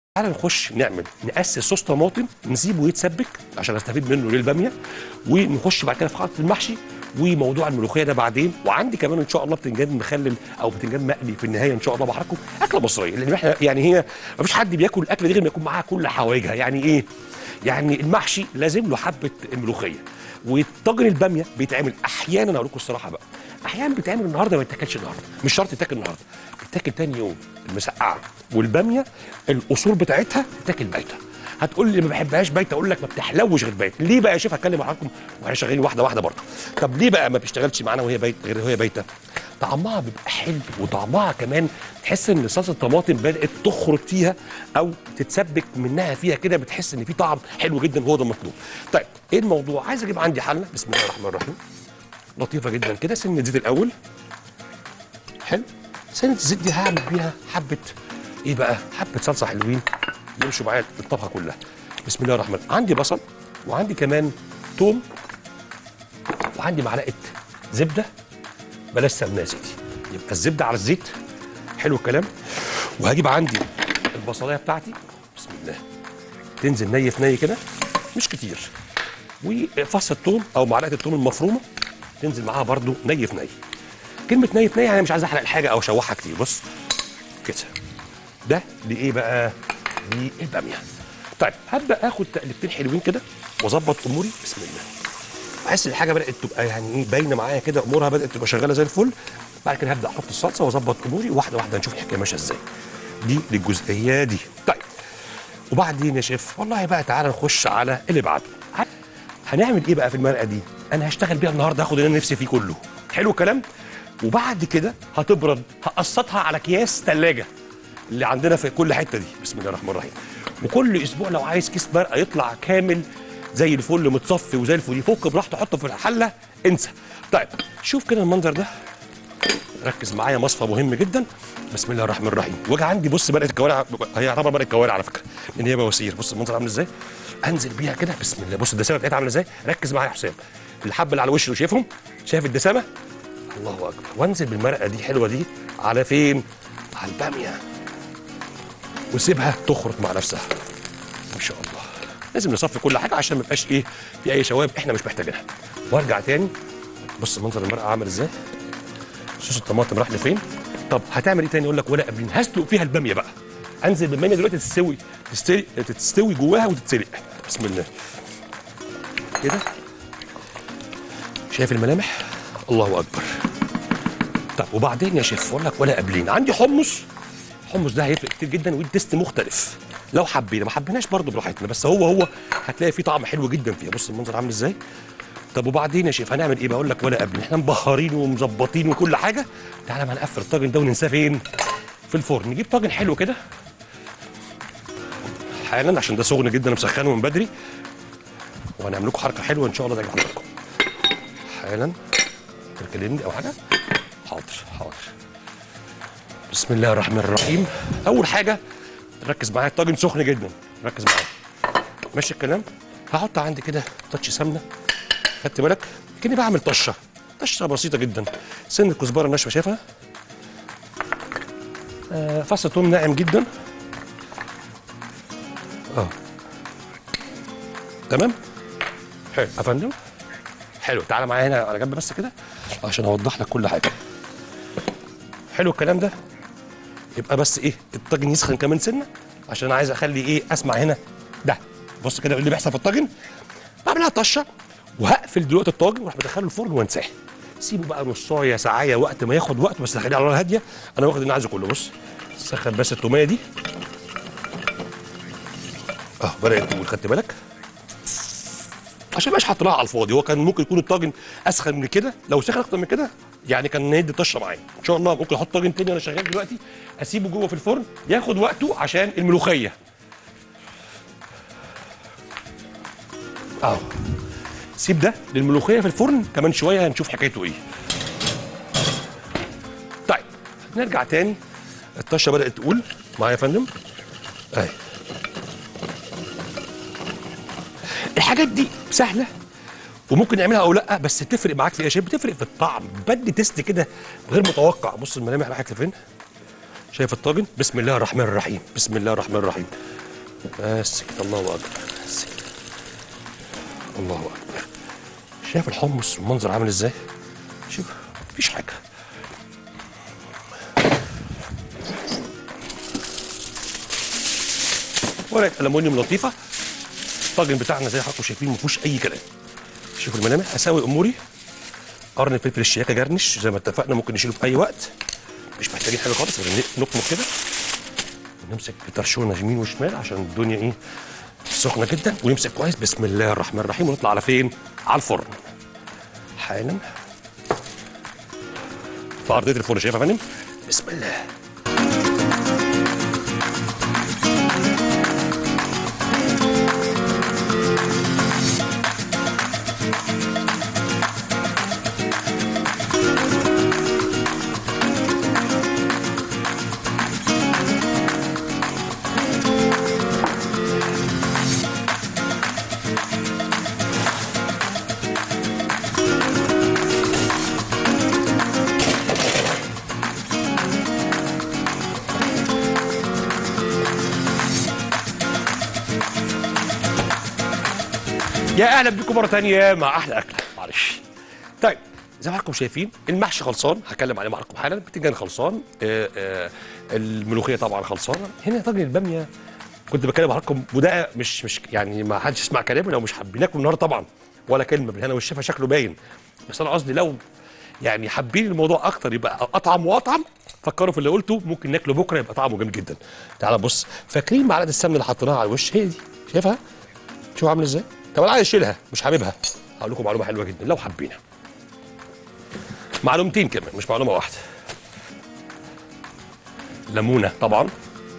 تعالى نخش نعمل نأسس صوص طماطم نسيبه يتسبك عشان استفيد منه للباميه ونخش بعد كده في خلطه المحشي وموضوع الملوخيه ده بعدين وعندي كمان ان شاء الله بتنجان مخلل او بتنجان مقلي في النهايه ان شاء الله بحركم اكله مصريه لان احنا يعني هي ما فيش حد بياكل الاكله دي غير ما يكون معاها كل حوايجها يعني ايه؟ يعني المحشي لازم له حبه الملوخيه وطاجن الباميه بيتعمل احيانا اقول لكم الصراحه بقى احيانا بيتعمل النهارده ما يتاكلش النهارده مش شرط يتاكل النهارده بيتاكل تاني يوم المسقعه والباميه الاصول بتاعتها تتاكل بايته هتقول لي ما بحبهاش بايته اقول لك ما بتحلوش غير بايته ليه بقى يا شيف هتكلم معاكم واحنا شغالين واحده واحده برضه طب ليه بقى ما بيشتغلش معانا وهي بايته غير وهي بايته طعمها بيبقى حلو وطعمها كمان تحس ان صلصه الطماطم بدات تخرج فيها او تتسبك منها فيها كده بتحس ان في طعم حلو جدا هو ده المطلوب طيب ايه الموضوع عايز اجيب عندي حله بسم الله الرحمن الرحيم لطيفه جدا كده سنه زيت الاول حلو سنه الزيت دي هعمل بيها حبه ايه بقى حبه صلصه حلوين يمشوا معايا الطبخه كلها بسم الله الرحمن الرحيم عندي بصل وعندي كمان توم وعندي معلقه زبده بلاش سمنه يا سيدي يبقى الزبده على الزيت حلو الكلام وهجيب عندي البصلايه بتاعتي بسم الله تنزل ني في ني كده مش كتير وفص الثوم او معلقه الثوم المفرومه تنزل معاها برده ني في ني كلمه ني في ني يعني مش عايز احرق الحاجه او اشوحها كتير بص كده ده لايه بقى للباميه طيب هبدا اخد تقلبتين حلوين كده واظبط اموري بسم الله احس ان الحاجه بدات تبقى يعني ايه باينه معايا كده امورها بدات تبقى شغاله زي الفل بعد كده هبدا احط الصلصه واظبط اموري واحده واحده نشوف الحكايه ماشيه ازاي دي للجزئيه دي طيب وبعدين يا شيف والله بقى تعالى نخش على اللي بعده هنعمل ايه بقى في المرقه دي انا هشتغل بيها النهارده هاخد اللي انا نفسي فيه كله حلو الكلام وبعد كده هتبرد هقسطها على اكياس ثلاجه اللي عندنا في كل حته دي بسم الله الرحمن الرحيم وكل اسبوع لو عايز كيس مرقه يطلع كامل زي الفل متصفي وزي الفل يفك براحته حطه في الحله انسى طيب شوف كده المنظر ده ركز معايا مصفى مهم جدا بسم الله الرحمن الرحيم واجي عندي بص مرقه الكوارع هي يعتبر مرقه كوارع على فكره لان هي بواسير بص المنظر عامل ازاي انزل بيها كده بسم الله بص الدسامه بتاعتها عامله ازاي ركز معايا يا حسام الحبه اللي على وشه شايفهم شايف الدسامه الله اكبر وانزل بالمرقه دي حلوه دي على فين على الباميه وسيبها تخرج مع نفسها ما شاء الله لازم نصفي كل حاجه عشان ما يبقاش ايه في اي شوائب احنا مش محتاجينها وارجع تاني بص منظر المرقه عامل ازاي صوص الطماطم راح لفين طب هتعمل ايه تاني يقول لك ولا قبلين هسلق فيها الباميه بقى انزل بالباميه دلوقتي تستوي تستوي تستوي جواها وتتسلق بسم الله كده شايف الملامح الله اكبر طب وبعدين يا شيف اقول لك ولا قبلين عندي حمص الحمص ده هيفرق كتير جدا ويدي تيست مختلف لو حبينا ما حبيناش برضه براحتنا بس هو هو هتلاقي فيه طعم حلو جدا فيها بص المنظر عامل ازاي طب وبعدين يا شيف هنعمل ايه بقول لك ولا قبل احنا مبهرين ومظبطين وكل حاجه تعالى ما نقفل الطاجن ده وننساه فين في الفرن نجيب طاجن حلو كده حالا عشان ده سخن جدا مسخنه من بدري وهنعمل لكم حركه حلوه ان شاء الله تعجب حضراتكم حالا تكلمني او حاجه حاضر حاضر بسم الله الرحمن الرحيم اول حاجه ركز معايا الطاجن سخن جدا ركز معايا ماشي الكلام هحط عندي كده تاتش سمنه خدت بالك كاني بعمل طشه طشه بسيطه جدا سن الكزبره الناشفه شايفها آه فص ثوم ناعم جدا اه تمام حلو يا فندم حلو تعالى معايا هنا على جنب بس كده عشان اوضح لك كل حاجه حلو الكلام ده يبقى بس ايه الطاجن يسخن كمان سنه عشان انا عايز اخلي ايه اسمع هنا ده بص كده ايه اللي بيحصل في الطاجن بعملها طشه وهقفل دلوقتي الطاجن واروح مدخله الفرن وانساه سيبه بقى نصايه ساعه وقت ما ياخد وقت بس خليه على نار هاديه انا واخد اللي أنا عايزه كله بص سخن بس التوميه دي اه بدات تقول خدت بالك عشان مش حاط لها على الفاضي هو كان ممكن يكون الطاجن اسخن من كده لو سخن اكتر من كده يعني كان يدي طشه معايا ان شاء الله ممكن احط طاجن تاني وانا شغال دلوقتي اسيبه جوه في الفرن ياخد وقته عشان الملوخيه اهو سيب ده للملوخيه في الفرن كمان شويه هنشوف حكايته ايه طيب نرجع تاني الطشه بدات تقول معايا يا فندم اهي الحاجات دي سهله وممكن نعملها او لا بس تفرق معاك في ايه يا شيف بتفرق في الطعم بدي تيست كده غير متوقع بص الملامح راحت لفين شايف الطاجن بسم الله الرحمن الرحيم بسم الله الرحمن الرحيم بس كده الله اكبر بس كده الله اكبر شايف الحمص المنظر عامل ازاي شوف مفيش حاجه ورقه الومنيوم لطيفه الطاجن بتاعنا زي حضراتكم شايفين ما فيهوش اي كلام شوفوا الملامح اساوي اموري قرن الفلفل الشياكه جرنش زي ما اتفقنا ممكن نشيله في اي وقت مش محتاجين حاجه خالص غير نكمل كده ونمسك بترشونه يمين وشمال عشان الدنيا ايه سخنه جدا ونمسك كويس بسم الله الرحمن الرحيم ونطلع على فين؟ على الفرن حالا في ارضيه الفرن شايف يا فندم؟ بسم الله يا اهلا بكم مره ثانيه مع احلى اكله معلش طيب زي ما حضراتكم شايفين المحشي خلصان هتكلم عليه مع حضراتكم حالا البتنجان خلصان آه آه الملوخيه طبعا خلصانه هنا طاجن الباميه كنت بكلم مع حضراتكم وده مش مش يعني ما حدش يسمع كلامي لو مش حابين ناكل النهارده طبعا ولا كلمه بالهنا والشفا شكله باين بس انا قصدي لو يعني حابين الموضوع اكتر يبقى اطعم واطعم فكروا في اللي قلته ممكن ناكله بكره يبقى طعمه جميل جدا تعال بص فاكرين معلقه السمنه اللي حطيناها على الوش هي دي شايفها شوف عامل ازاي طب انا عايز اشيلها مش حاببها هقول لكم معلومه حلوه جدا لو حابينها معلومتين كمان مش معلومه واحده ليمونه طبعا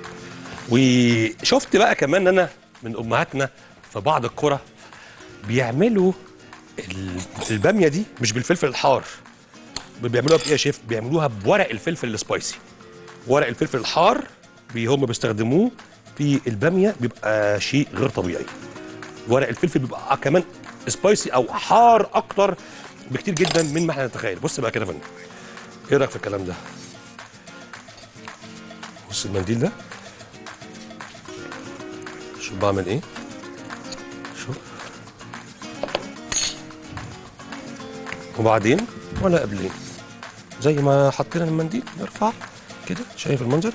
وشفت بقى كمان انا من امهاتنا في بعض القرى بيعملوا ال- الباميه دي مش بالفلفل الحار بيعملوها بايه يا شيف بيعملوها بورق الفلفل السبايسي ورق الفلفل الحار بي هم بيستخدموه في الباميه بيبقى شيء غير طبيعي ورق الفلفل بيبقى كمان سبايسي او حار اكتر بكتير جدا من ما احنا نتخيل بص بقى كده يا فندم ايه رايك في الكلام ده بص المنديل ده شوف بعمل ايه شوف وبعدين ولا قبلين زي ما حطينا المنديل نرفع كده شايف المنظر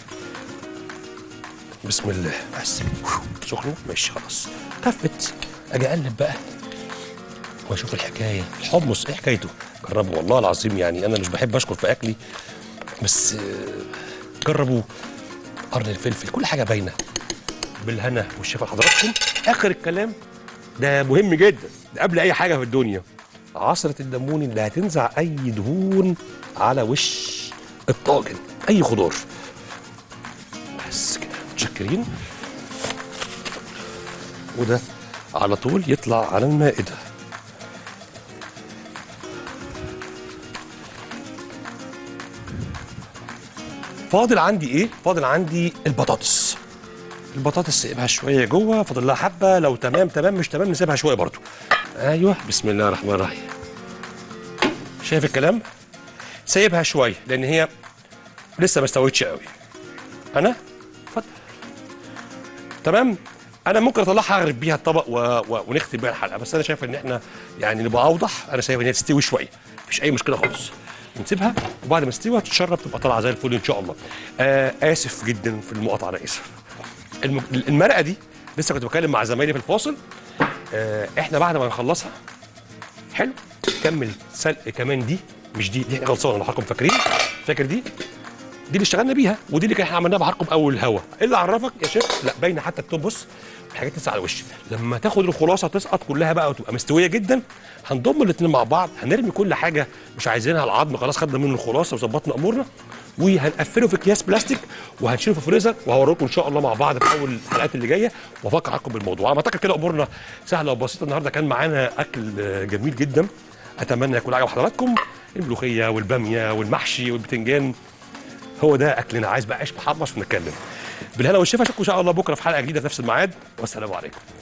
بسم الله بس سخنه ماشي خلاص كفت اجي اقلب بقى واشوف الحكايه الحمص ايه حكايته جربوا والله العظيم يعني انا مش بحب اشكر في اكلي بس آه، جربوا قرن الفلفل كل حاجه باينه بالهنا والشفا لحضراتكم اخر الكلام ده مهم جدا ده قبل اي حاجه في الدنيا عصره الليمون اللي هتنزع اي دهون على وش الطاجن اي خضار بس كده متشكرين وده على طول يطلع على المائده فاضل عندي ايه فاضل عندي البطاطس البطاطس سيبها شويه جوه فاضل لها حبه لو تمام تمام مش تمام نسيبها شويه برضو ايوه بسم الله الرحمن الرحيم شايف الكلام سايبها شويه لان هي لسه ما استوتش قوي انا اتفضل تمام انا ممكن اطلعها اغرب بيها الطبق و... و... ونختم بيها الحلقه بس انا شايف ان احنا يعني نبقى اوضح انا شايف ان هي تستوي شويه مفيش اي مشكله خالص نسيبها وبعد ما تستوي هتتشرب تبقى طالعه زي الفل ان شاء الله آه اسف جدا في المقاطعه انا اسف الم... المرقه دي لسه كنت بتكلم مع زمايلي في الفاصل آه احنا بعد ما نخلصها حلو كمل سلق كمان دي مش دي دي احنا خلصانه لو حضراتكم فاكرين فاكر دي دي اللي اشتغلنا بيها ودي اللي كان احنا عملناها بحركم اول الهوا ايه اللي عرفك يا شيخ لا باينه حتى التوب بص الحاجات لسه على وش لما تاخد الخلاصه تسقط كلها بقى وتبقى مستويه جدا هنضم الاثنين مع بعض هنرمي كل حاجه مش عايزينها على العظم خلاص خدنا منه الخلاصه وظبطنا امورنا وهنقفله في اكياس بلاستيك وهنشيله في الفريزر وهوريكم ان شاء الله مع بعض في اول الحلقات اللي جايه وافكر حضراتكم بالموضوع على ما اعتقد كده امورنا سهله وبسيطه النهارده كان معانا اكل آه، جميل جدا اتمنى يكون عجب حضراتكم الملوخيه والباميه والمحشي والبتنجان هو ده اكلنا عايز بقى عيش محمص ونتكلم بالهنا والشفا اشوفكم ان شاء الله بكره في حلقه جديده في نفس الميعاد والسلام عليكم